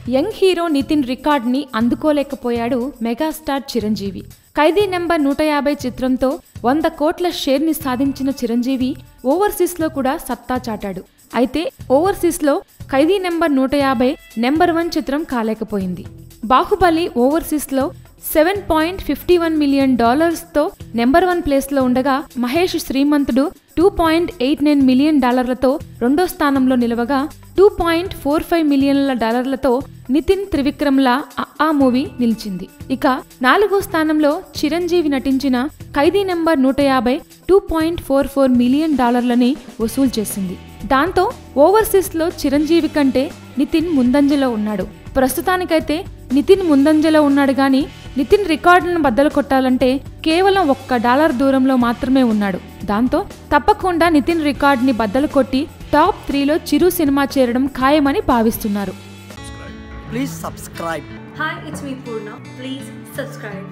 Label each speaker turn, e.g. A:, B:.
A: Young hero Nithin రికార్డ్ని అందుకోలేకపోయాడు megastar Chiranjeevi Khaidi number నూట యాభై చిత్రంతో వంద కోట్ల షేర్ని సాధించిన చిరంజీవి ఓవర్సీస్లో కూడా సత్తా చాటాడు అయితే ఓవర్సీస్లో ఖైదీ నెంబర్ నూట యాభై నెంబర్ వన్ చిత్రం కాలేకపోయింది బాహుబలి ఓవర్సీస్లో seven point fifty one million డాలర్స్తో నెంబర్ వన్ ప్లేస్లో ఉండగా Mahesh Srimanthudu two point eight nine million డాలర్లతో రెండో స్థానంలో నిలవగా టూ పాయింట్ ఫోర్ ఫైవ్ మిలియన్ల డాలర్లతో నితిన్ త్రివిక్రమ్ల ఆ మూవీ నిలిచింది ఇక నాలుగో స్థానంలో చిరంజీవి నటించిన ఖైదీ నెంబర్ నూట యాభై two point four four million డాలర్లని వసూలు చేసింది దాంతో ఓవర్సీస్లో చిరంజీవి కంటే నితిన్ ముందంజలో ఉన్నాడు ప్రస్తుతానికైతే నితిన్ ముందంజలో ఉన్నాడు గాని నితిన్ రికార్డులను బద్దలు కొట్టాలంటే కేవలం ఒక్క డాలర్ దూరంలో మాత్రమే ఉన్నాడు దాంతో తప్పకుండా నితిన్ రికార్డుని బద్దలు కొట్టి టాప్ త్రీలో చిరు సినిమా చేరడం ఖాయమని భావిస్తున్నారు
B: Please subscribe.
C: Hi, it's me Purna. Please subscribe.